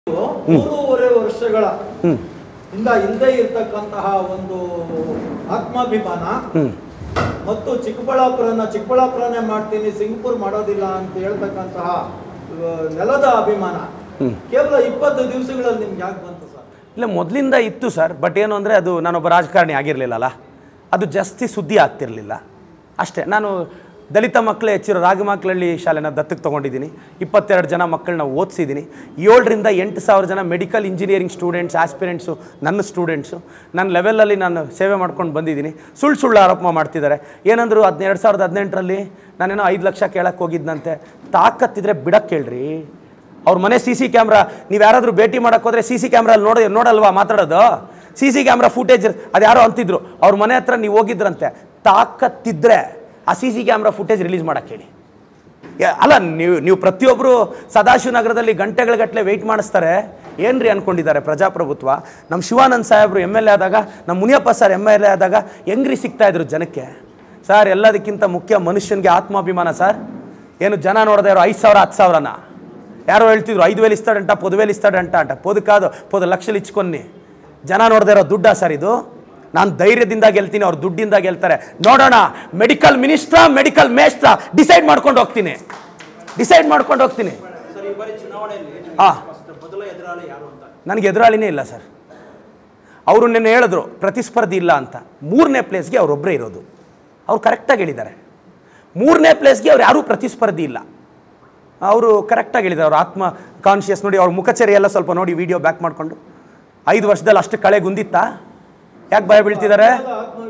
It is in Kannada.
ಮೂರುವರೆ ವರ್ಷಗಳ ಇಂದ ಇಲ್ಲದೆ ಇರತಕ್ಕಂತಹ ಒಂದು ಆತ್ಮಾಭಿಮಾನ ಮತ್ತು ಚಿಕ್ಕಬಳ್ಳಾಪುರನ ಚಿಕ್ಕಬಳ್ಳಾಪುರನೇ ಮಾಡ್ತೀನಿ ಸಿಂಗಪುರ್ ಮಾಡೋದಿಲ್ಲ ಅಂತ ಹೇಳ್ತಕ್ಕಂತಹ ಆ, ನೆಲದ ಅಭಿಮಾನ ಕೇವಲ ಇಪ್ಪತ್ತು ದಿವಸಗಳಲ್ಲಿ ನಿಮ್ಗೆ ಯಾಕೆ ಬಂತು ಸರ್ ಇಲ್ಲ ಮೊದಲಿಂದ ಇತ್ತು ಸರ್ ಬಟ್ ಏನು ಅಂದರೆ ಅದು ನಾನೊಬ್ಬ ರಾಜಕಾರಣಿ ಆಗಿರಲಿಲ್ಲಲ್ಲ ಅದು ಜಾಸ್ತಿ ಸುದ್ದಿ ಆಗ್ತಿರಲಿಲ್ಲ ಅಷ್ಟೇ ನಾನು ದಲಿತ ಮಕ್ಕಳೇ ಹೆಚ್ಚಿರೋ ರಾಗಮಕ್ಳಳ್ಳಿ ಶಾಲೆನ ದತ್ತಕ್ಕೆ ತೊಗೊಂಡಿದ್ದೀನಿ ಇಪ್ಪತ್ತೆರಡು ಜನ ಮಕ್ಕಳನ್ನ ಓದಿಸಿದ್ದೀನಿ ಏಳರಿಂದ ಎಂಟು ಸಾವಿರ ಜನ ಮೆಡಿಕಲ್ ಇಂಜಿನಿಯರಿಂಗ್ ಸ್ಟೂಡೆಂಟ್ಸ್ ಆಸ್ಪಿರೆಂಟ್ಸು ನನ್ನ ಸ್ಟೂಡೆಂಟ್ಸು ನನ್ನ ಲೆವೆಲಲ್ಲಿ ನಾನು ಸೇವೆ ಮಾಡ್ಕೊಂಡು ಬಂದಿದ್ದೀನಿ ಸುಳ್ಳು ಸುಳ್ಳು ಆರೋಪ ಮಾಡ್ತಿದ್ದಾರೆ ಏನಂದ್ರು ಹದಿನೆರಡು ಸಾವಿರದ ಹದಿನೆಂಟರಲ್ಲಿ ನಾನೇನೋ ಐದು ಲಕ್ಷ ಕೇಳಕ್ಕೆ ಹೋಗಿದ್ದಂತೆ ತಾಕತ್ತಿದ್ರೆ ಬಿಡಕ್ಕೆ ಹೇಳ್ರಿ ಅವ್ರ ಮನೆ ಸಿ ಸಿ ಕ್ಯಾಮ್ರಾ ನೀವು ಯಾರಾದರೂ ಭೇಟಿ ಮಾಡಕ್ಕೆ ಹೋದ್ರೆ ಸಿ ಸಿ ಕ್ಯಾಮ್ರಲ್ಲಿ ನೋಡಿ ನೋಡಲ್ವಾ ಮಾತಾಡೋದು ಸಿ ಸಿ ಕ್ಯಾಮ್ರಾ ಫುಟೇಜ್ ಅದು ಯಾರೋ ಅಂತಿದ್ರು ಅವ್ರ ಮನೆ ಹತ್ರ ನೀವು ಹೋಗಿದ್ರಂತೆ ತಾಕತ್ತಿದ್ರೆ ಆ C C camera footage release ಮಾಡಕ್ಕೆ ಹೇಳಿ ಯಾ- ಅಲ್ಲ ನೀವು ನೀವು ಪ್ರತಿಯೊಬ್ಬರು ಸದಾಶಿವನಗರದಲ್ಲಿ ಗಂಟೆಗಳ ವೆಯ್ಟ್ ಮಾಡಿಸ್ತಾರೆ ಏನ್ರಿ ಅನ್ಕೊಂಡಿದ್ದಾರೆ ಪ್ರಜಾಪ್ರಭುತ್ವ ನಮ್ಮ ಶಿವಾನಂದ್ ಸಾಹೇಬರು ಎಮ್ ಎಲ್ ಎ ಆದಾಗ ನಮ್ಮ Muniyappa sir M L A ಆದಾಗ ಹೆಂಗ್ರಿ ಸಿಗ್ತಾ ಇದ್ರು ಜನಕ್ಕೆ ಸರ್ ಎಲ್ಲದಕ್ಕಿಂತ ಮುಖ್ಯ ಮನುಷ್ಯನಿಗೆ ಆತ್ಮಾಭಿಮಾನ ಸರ್ ಏನು ಜನ ನೋಡದೆ ಇರೋ ಐದು ಸಾವಿರ ಹತ್ತು ಸಾವಿರನ ಯಾರೋ ಹೇಳ್ತಿದ್ರು ಐದು ವೇలు ಇಸ್ತಾడంಟ ಪೊದು ವೇలు ಇಸ್ತಾడంಟ ಅಂಟ ಪೊದು ಕಾದು ಪೊದು ಲಕ್ಷలు ಇಚ್ಕೊನ್ನಿ ಜನ ನೋಡದೆ ಇರೋ ದುಡ್ಡ ಸರ್ ಇದು ನಾನು ಧೈರ್ಯದಿಂದ ಗೆಲ್ತೀನಿ ಅವ್ರು ದುಡ್ಡಿಂದ ಗೆಲ್ತಾರೆ ನೋಡೋಣ ಮೆಡಿಕಲ್ ಮಿನಿಸ್ಟ್ರ ಮೆಡಿಕಲ್ ಮೇಸ್ಟ್ರ ಡಿಸೈಡ್ ಮಾಡ್ಕೊಂಡು ಹೋಗ್ತೀನಿ ಡಿಸೈಡ್ ಮಾಡ್ಕೊಂಡು ಹೋಗ್ತೀನಿ ಸರ್ ಈ ಬಾರಿ ಚುನಾವಣೆಯಲ್ಲಿ ಹಾ ಮೊದಲ ಎದುರಾಳಿ ಯಾರು ಅಂತ ನನಗೆ ಎದುರಾಳಿನೇ ಇಲ್ಲ ಸರ್ ಅವರು ನಿನ್ನೆ ಹೇಳಿದ್ರು ಪ್ರತಿಸ್ಪರ್ಧಿ ಇಲ್ಲ ಅಂತ ಮೂರನೇ ಪ್ಲೇಸ್ಗೆ ಅವರೊಬ್ಬರೇ ಇರೋದು ಅವ್ರು ಕರೆಕ್ಟಾಗಿ ಹೇಳಿದ್ದಾರೆ ಮೂರನೇ ಪ್ಲೇಸ್ಗೆ ಅವ್ರು ಯಾರೂ ಪ್ರತಿಸ್ಪರ್ಧಿ ಇಲ್ಲ ಅವರು ಕರೆಕ್ಟಾಗಿ ಹೇಳಿದ್ದಾರೆ ಅವ್ರ ಆತ್ಮ ಕಾನ್ಷಿಯಸ್ ನೋಡಿ ಅವ್ರ ಮುಖಚರಿ ಎಲ್ಲ ಸ್ವಲ್ಪ ನೋಡಿ ವಿಡಿಯೋ ಬ್ಯಾಕ್ ಮಾಡಿಕೊಂಡು ಐದು ವರ್ಷದಲ್ಲಿ ಅಷ್ಟು ಕಳೆ ಗುಂದಿತ್ತಾ ಯಾಕೆ ಭಯ ಬೀಳ್ತಿದ್ದಾರೆ ಆತ್ಮ